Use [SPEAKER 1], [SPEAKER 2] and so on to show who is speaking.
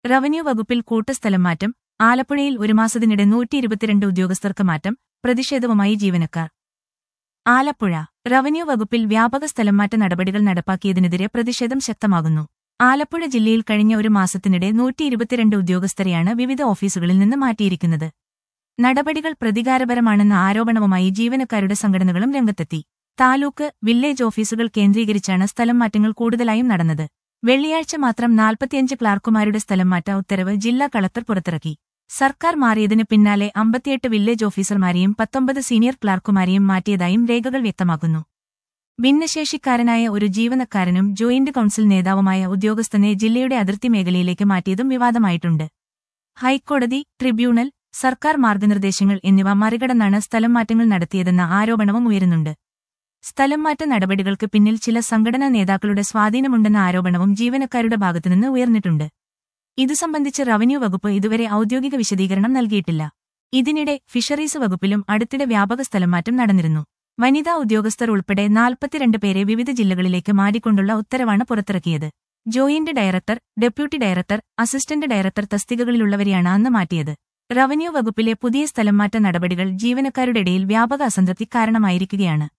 [SPEAKER 1] revenue വകുപ്പിൽ കൂട്ടസ്ഥലം മാറ്റം ആലപ്പുഴയിൽ ഒരു മാസത്തിനിടെ നൂറ്റി ഇരുപത്തിരണ്ട് ഉദ്യോഗസ്ഥർക്ക് മാറ്റം പ്രതിഷേധവുമായി ജീവനക്കാർ ആലപ്പുഴ റവന്യൂ വകുപ്പിൽ വ്യാപക സ്ഥലംമാറ്റ നടപടികൾ നടപ്പാക്കിയതിനെതിരെ പ്രതിഷേധം ശക്തമാകുന്നു ആലപ്പുഴ ജില്ലയിൽ കഴിഞ്ഞ ഒരു മാസത്തിനിടെ നൂറ്റി ഇരുപത്തിരണ്ട് ഉദ്യോഗസ്ഥരെയാണ് വിവിധ ഓഫീസുകളിൽ നിന്ന് മാറ്റിയിരിക്കുന്നത് നടപടികൾ പ്രതികാരപരമാണെന്ന ആരോപണവുമായി ജീവനക്കാരുടെ സംഘടനകളും രംഗത്തെത്തി താലൂക്ക് വില്ലേജ് ഓഫീസുകൾ കേന്ദ്രീകരിച്ചാണ് സ്ഥലം മാറ്റങ്ങൾ കൂടുതലായും നടന്നത് വെള്ളിയാഴ്ച മാത്രം നാൽപ്പത്തിയഞ്ച് ക്ലാർക്കുമാരുടെ സ്ഥലം മാറ്റ ഉത്തരവ് ജില്ലാ കളക്ടർ പുറത്തിറക്കി സർക്കാർ മാറിയതിന് പിന്നാലെ അമ്പത്തിയെട്ട് വില്ലേജ് ഓഫീസർമാരെയും പത്തൊമ്പത് സീനിയർ ക്ലാർക്കുമാരെയും മാറ്റിയതായും രേഖകൾ വ്യക്തമാക്കുന്നു ഭിന്നശേഷിക്കാരനായ ഒരു ജീവനക്കാരനും ജോയിന്റ് കൌൺസിൽ നേതാവുമായ ഉദ്യോഗസ്ഥനെ ജില്ലയുടെ അതിർത്തി മേഖലയിലേക്ക് മാറ്റിയതും വിവാദമായിട്ടുണ്ട് ഹൈക്കോടതി ട്രിബ്യൂണൽ സർക്കാർ മാർഗനിർദ്ദേശങ്ങൾ എന്നിവ മറികടന്നാണ് സ്ഥലം മാറ്റങ്ങൾ നടത്തിയതെന്ന ആരോപണവും ഉയരുന്നുണ്ട് സ്ഥലം മാറ്റ നടപടികൾക്ക് പിന്നിൽ ചില സംഘടനാ നേതാക്കളുടെ സ്വാധീനമുണ്ടെന്ന ആരോപണവും ജീവനക്കാരുടെ ഭാഗത്തുനിന്ന് ഉയർന്നിട്ടുണ്ട് ഇതു സംബന്ധിച്ച് റവന്യൂ വകുപ്പ് ഇതുവരെ ഔദ്യോഗിക വിശദീകരണം നൽകിയിട്ടില്ല ഇതിനിടെ ഫിഷറീസ് വകുപ്പിലും അടുത്തിടെ വ്യാപക സ്ഥലംമാറ്റം നടന്നിരുന്നു വനിതാ ഉദ്യോഗസ്ഥർ ഉൾപ്പെടെ നാൽപ്പത്തിരണ്ട് പേരെ വിവിധ ജില്ലകളിലേക്ക് മാറിക്കൊണ്ടുള്ള ഉത്തരവാണ് പുറത്തിറക്കിയത് joint director deputy director assistant director തസ്തികകളിലുള്ളവരെയാണ് അന്ന് മാറ്റിയത് റവന്യൂ വകുപ്പിലെ പുതിയ സ്ഥലംമാറ്റ നടപടികൾ ജീവനക്കാരുടെ ഇടയിൽ വ്യാപക അസംതൃപ്തി കാരണമായിരിക്കുകയാണ്